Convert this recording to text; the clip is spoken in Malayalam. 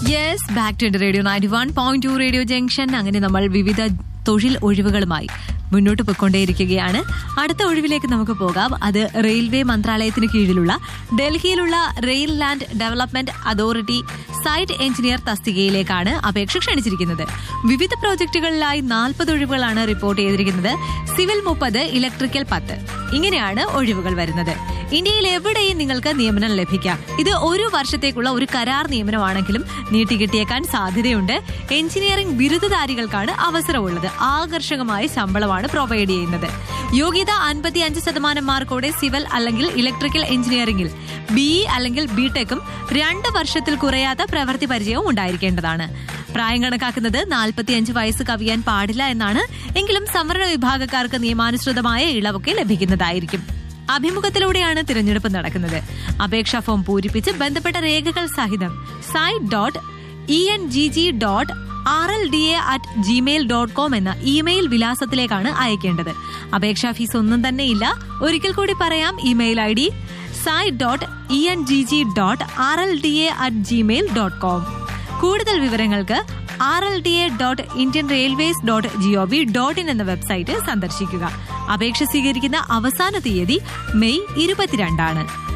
yes back to radio ninety one point two radio junction അങ്ങനെ നമ്മൾ വിവിധ തൊഴിൽ ഒഴിവുകളുമായി മുന്നോട്ട് പോയിക്കൊണ്ടേയിരിക്കുകയാണ് അടുത്ത ഒഴിവിലേക്ക് നമുക്ക് പോകാം അത് റെയിൽവേ മന്ത്രാലയത്തിന് കീഴിലുള്ള ഡൽഹിയിലുള്ള rail land development authority site engineer തസ്തികയിലേക്കാണ് അപേക്ഷ ക്ഷണിച്ചിരിക്കുന്നത് വിവിധ പ്രോജക്റ്റുകളിലായി നാൽപ്പത് ഒഴിവുകളാണ് റിപ്പോർട്ട് ചെയ്തിരിക്കുന്നത് സിവിൽ മുപ്പത് ഇലക്ട്രിക്കൽ പത്ത് ഇങ്ങനെയാണ് ഒഴിവുകൾ വരുന്നത് ഇന്ത്യയിൽ എവിടെയും നിങ്ങൾക്ക് നിയമനം ലഭിക്കാം ഇത് ഒരു വർഷത്തേക്കുള്ള ഒരു കരാർ നിയമനമാണെങ്കിലും നീട്ടിക്കിട്ടിയേക്കാൻ സാധ്യതയുണ്ട് എഞ്ചിനീയറിംഗ് ബിരുദധാരികൾക്കാണ് അവസരമുള്ളത് ആകർഷകമായ ശമ്പളമാണ് പ്രൊവൈഡ് ചെയ്യുന്നത് യോഗ്യത അൻപത്തി അഞ്ച് ശതമാനം മാർക്കോടെ സിവിൽ അല്ലെങ്കിൽ ഇലക്ട്രിക്കൽ എഞ്ചിനീയറിംഗിൽ ബി അല്ലെങ്കിൽ ബിടെക്കും രണ്ട് വർഷത്തിൽ കുറയാത്ത പ്രവൃത്തി പരിചയവും ഉണ്ടായിരിക്കേണ്ടതാണ് പ്രായം കണക്കാക്കുന്നത് നാൽപ്പത്തിയഞ്ച് വയസ്സ് കവിയാൻ പാടില്ല എന്നാണ് എങ്കിലും സംവരണ വിഭാഗക്കാർക്ക് നിയമാനുസൃതമായ ഇളവൊക്കെ ലഭിക്കുന്നതായിരിക്കും അഭിമുഖത്തിലൂടെയാണ് തിരഞ്ഞെടുപ്പ് നടക്കുന്നത് അപേക്ഷാ ഫോം പൂരിപ്പിച്ച് ബന്ധപ്പെട്ട രേഖകൾ സഹിതം site dot E N G G dot R L D A at Gmail dot com എന്ന ഇമെയിൽ വിലാസത്തിലേക്കാണ് അയക്കേണ്ടത് അപേക്ഷാ ഫീസ് ഒന്നും തന്നെ ഇല്ല ഒരിക്കൽ കൂടി പറയാം email I D site dot E N G G dot R L D A at Gmail dot com കൂടുതൽ വിവരങ്ങൾക്ക് R L D A dot Indian railways dot gov dot in എന്ന വെബ്സൈറ്റ് സന്ദർശിക്കുക അപേക്ഷ സ്വീകരിക്കുന്ന അവസാന തീയതി മെയ് ഇരുപത്തിരണ്ടാണ്